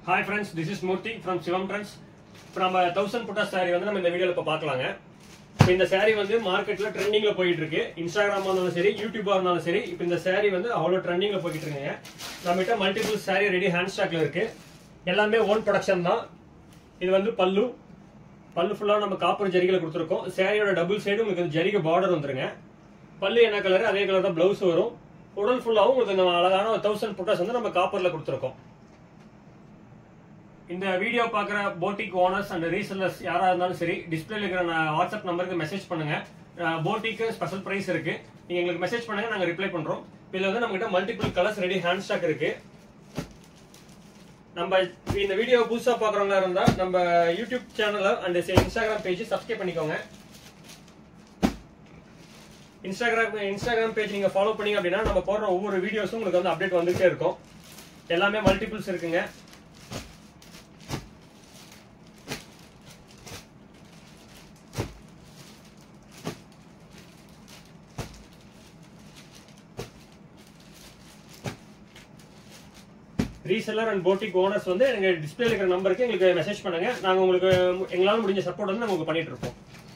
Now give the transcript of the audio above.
hi friends this is Murthy from Sivam trends இப்போ நம்ம thousand புட்டா saree வந்து நம்ம இந்த வீடியோவில் இப்போ பார்க்கலாங்க இப்போ இந்த saree வந்து மார்க்கெட்டில் ட்ரெண்டிங்கில் போயிட்டு இருக்கு இன்ஸ்டாகிராமாக இருந்தாலும் சரி யூடியூபாக இருந்தாலும் சரி இப்போ இந்த saree வந்து அவ்வளோ ட்ரெண்டிங்கில் போயிட்டு இருக்குங்க நம்மகிட்ட மல்டிபிள் saree ரெடி ஹேண்ட் ஸ்டாக்ல இருக்கு எல்லாமே ஓன் ப்ரொடக்ஷன் தான் இது வந்து பல்லு பல்லு ஃபுல்லாக நம்ம காப்பர் ஜரிகையில் கொடுத்துருக்கோம் சேரீயோட டபுள் சைடு உங்களுக்கு வந்து ஜரிகை பார்டர் வந்துருங்க பல்லு என்ன கலர் அதே கலர் தான் பிளவுஸ் வரும் உடல் ஃபுல்லாகவும் உங்களுக்கு இந்த அழகான ஒரு தௌசண்ட் புட்டாஸ் வந்து நம்ம காப்பரில் கொடுத்துருக்கோம் இந்த வீடியோ பார்க்குற போட்டிக் ஓனர்ஸ் அண்ட் ரீசெல்லர்ஸ் யாராக இருந்தாலும் சரி டிஸ்பிளேல இருக்கிற நான் வாட்ஸ்அப் நம்பருக்கு மெசேஜ் பண்ணுங்க போட்டிக்கு ஸ்பெஷல் ப்ரைஸ் இருக்கு நீங்க எங்களுக்கு மெசேஜ் பண்ணுங்க நாங்க ரிப்ளை பண்றோம் இதுல வந்து நம்மகிட்ட multiple colours ready hand stock இருக்கு நம்ம இந்த வீடியோ புதுசா பாக்குறவங்களா இருந்தா நம்ம YouTube channel and Instagram page subscribe பண்ணிக்கோங்க இன்ஸ்டாகிராம் இன்ஸ்டாகிராம் பேஜ் நீங்க ஃபாலோ பண்ணீங்க அப்படின்னா நம்ம போடுற ஒவ்வொரு வீடியோஸும் உங்களுக்கு வந்து அப்டேட் வந்துட்டே இருக்கும் எல்லாமே மல்டிபிள்ஸ் இருக்குங்க ரீசெல்லர் அண்ட் போட்டிக் ஓனர்ஸ் வந்து எங்க டிஸ்பிளேல இருக்கிற நம்பருக்கு எங்களுக்கு மெசேஜ் பண்ணுங்க நாங்க உங்களுக்கு எங்களால முடிஞ்ச சப்போர்ட் வந்து நாங்க உங்களுக்கு பண்ணிட்டு இருப்போம்